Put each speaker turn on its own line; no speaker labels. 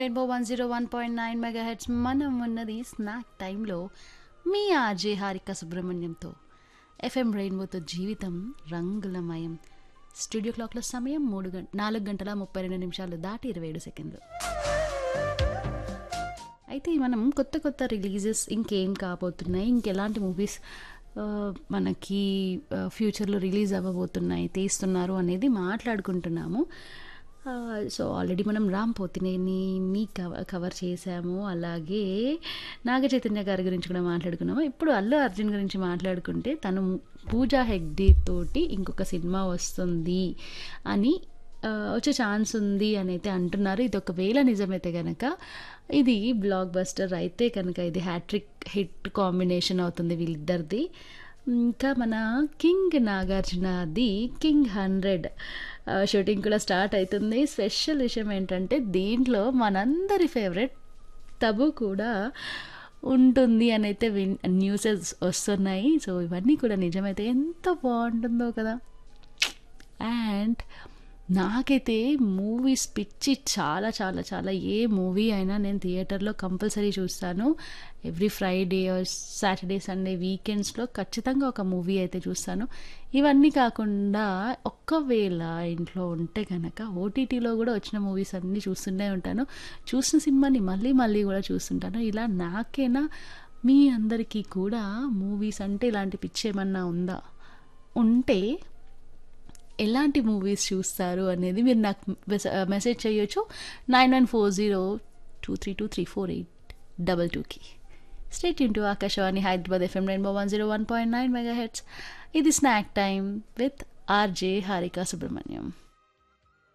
rainbow one zero one point nine megahertz మనం ఉన్నది snack టైంలో మీ ఆర్జే హారిక సుబ్రహ్మణ్యంతో ఎఫ్ఎం రెయిన్బోతో జీవితం రంగులమయం స్టూడియో క్లాక్లో సమయం మూడు గంట నాలుగు గంటల ముప్పై రెండు నిమిషాలు దాటి ఇరవై ఏడు సెకండ్లు అయితే మనం కొత్త కొత్త రిలీజెస్ ఇంకేం కాబోతున్నాయి ఇంకెలాంటి మూవీస్ మనకి ఫ్యూచర్లో రిలీజ్ అవ్వబోతున్నాయి తీస్తున్నారు అనేది మాట్లాడుకుంటున్నాము సో ఆల్రెడీ మనం రామ్ పోతినేని కవర్ కవర్ చేశాము అలాగే నాగ చైతన్య గారి గురించి కూడా మాట్లాడుకున్నాము ఇప్పుడు అల్లు అర్జున్ గురించి మాట్లాడుకుంటే తను పూజా హెగ్డే తోటి ఇంకొక సినిమా వస్తుంది అని వచ్చే ఛాన్స్ ఉంది అని అయితే అంటున్నారు ఇది ఒకవేళ నిజమైతే కనుక ఇది బ్లాక్ బస్టర్ అయితే కనుక ఇది హ్యాట్రిక్ హిట్ కాంబినేషన్ అవుతుంది వీళ్ళిద్దరిది ఇంకా మన కింగ్ నాగార్జునది కింగ్ హండ్రెడ్ షూటింగ్ కూడా స్టార్ట్ అవుతుంది స్పెషల్ విషయం ఏంటంటే దీంట్లో మనందరి ఫేవరెట్ తబు కూడా ఉంటుంది అని అయితే విన్ న్యూసెస్ వస్తున్నాయి సో ఇవన్నీ కూడా నిజమైతే ఎంత బాగుంటుందో కదా అండ్ నాకైతే మూవీస్ పిచ్చి చాలా చాలా చాలా ఏ మూవీ అయినా నేను థియేటర్లో కంపల్సరీ చూస్తాను ఎవ్రీ ఫ్రైడే సాటర్డే సండే వీకెండ్స్లో ఖచ్చితంగా ఒక మూవీ అయితే చూస్తాను ఇవన్నీ కాకుండా ఒక్కవేళ ఇంట్లో ఉంటే కనుక ఓటీటీలో కూడా వచ్చిన మూవీస్ అన్నీ చూస్తూనే ఉంటాను చూసిన సినిమాని మళ్ళీ మళ్ళీ కూడా చూస్తుంటాను ఇలా నాకేనా మీ అందరికీ కూడా మూవీస్ అంటే ఇలాంటి పిచ్చి ఏమన్నా ఉందా ఉంటే ఎలాంటి మూవీస్ చూస్తారు అనేది మీరు నాకు మెసేజ్ చేయొచ్చు nine one four zero two three two three four eight double టూకి state into Akashvani Hyderabad FM rainbow one zero one point nine megahertz ఇది snack time with RJ Harika Subrahmanyam